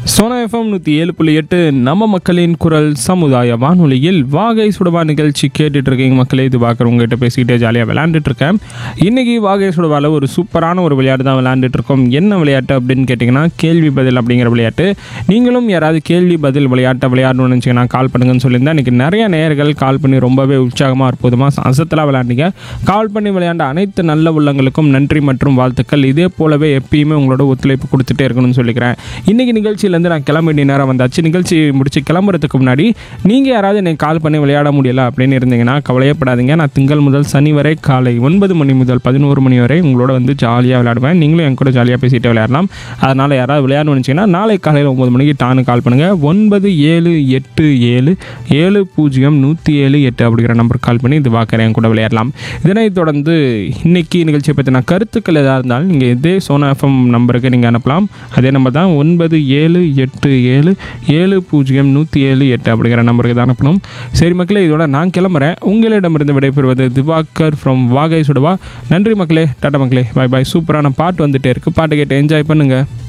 Sona FM நூற்றி ஏழு புள்ளி எட்டு நம்ம மக்களின் குரல் சமுதாய வானொலியில் வாகை சுடவா நிகழ்ச்சி கேட்டுட்டு இருக்கீங்க மக்களே இது பார்க்குறவங்ககிட்ட பேசிக்கிட்டே ஜாலியாக விளையாண்டுட்டு இருக்கேன் இன்னைக்கு வாகை சுடவாவில் ஒரு சூப்பரான ஒரு விளையாட்டு தான் விளையாண்டுட்டு இருக்கோம் என்ன விளையாட்டு அப்படின்னு கேட்டிங்கன்னா கேள்வி பதில் அப்படிங்கிற விளையாட்டு நீங்களும் யாராவது கேள்வி பதில் விளையாட்டை விளையாடணும்னு நினச்சிங்கன்னா கால் பண்ணுங்கன்னு சொல்லியிருந்தேன் இன்றைக்கி நிறைய நேயர்கள் கால் பண்ணி ரொம்பவே உற்சாகமாக அற்புதமாக அசத்தலாக விளையாண்டீங்க கால் பண்ணி விளையாண்ட அனைத்து நல்ல உள்ளங்களுக்கும் நன்றி மற்றும் வாழ்த்துக்கள் இதே போலவே எப்பயுமே உங்களோட ஒத்துழைப்பு கொடுத்துட்டே இருக்கணும்னு சொல்லிக்கிறேன் இன்றைக்கி நிகழ்ச்சியிலேருந்து நான் கிளம்ப வேண்டிய நேரம் வந்தாச்சு நிகழ்ச்சி முடிச்சு கிளம்புறதுக்கு முன்னாடி நீங்கள் யாராவது என்னை கால் பண்ணி விளையாட முடியல அப்படின்னு இருந்தீங்கன்னா கவலையப்படாதீங்க நான் திங்கள் முதல் சனி வரை காலை ஒன்பது மணி முதல் பதினோரு மணி வரை உங்களோட வந்து ஜாலியாக விளையாடுவேன் நீங்களும் என் கூட ஜாலியாக பேசிட்டு விளையாடலாம் அதனால் யாராவது விளையாடணும்னு நினச்சிங்கன்னா நாளை காலையில் ஒம்பது மணிக்கு டானு கால் பண்ணுங்கள் ஒன்பது ஏழு எட்டு ஏழு ஏழு பூஜ்ஜியம் நூற்றி ஏழு எட்டு அப்படிங்கிற நம்பருக்கு கால் பண்ணி இது பார்க்குறேன் என் கூட விளையாடலாம் இதனைத் தொடர்ந்து இன்னைக்கு நிகழ்ச்சியை பற்றின கருத்துக்கள் எதாக இருந்தாலும் நீங்கள் இதே சோனா எஃப்எம் நம்பருக்கு நீங்கள் அனுப்பலாம் அதே நம்பர் தான் ஒன்பது ஏழு எட்டு ஏழு ஏழு பூஜ்ஜியம் நூற்றி ஏழு எட்டு அப்படிங்கிற நம்பருக்கு தான் அனுப்பணும் சரி மக்களே இதோட நான் கிளம்புறேன் உங்களிடமிருந்து விடைபெறுவது திவாகர் ஃப்ரம் வாகை சுடவா நன்றி மக்களே டாடா மக்களே பாய் பாய் சூப்பரான பாட்டு வந்துட்டே இருக்குது பாட்டு கேட்டு என்ஜாய் பண்ணுங்கள்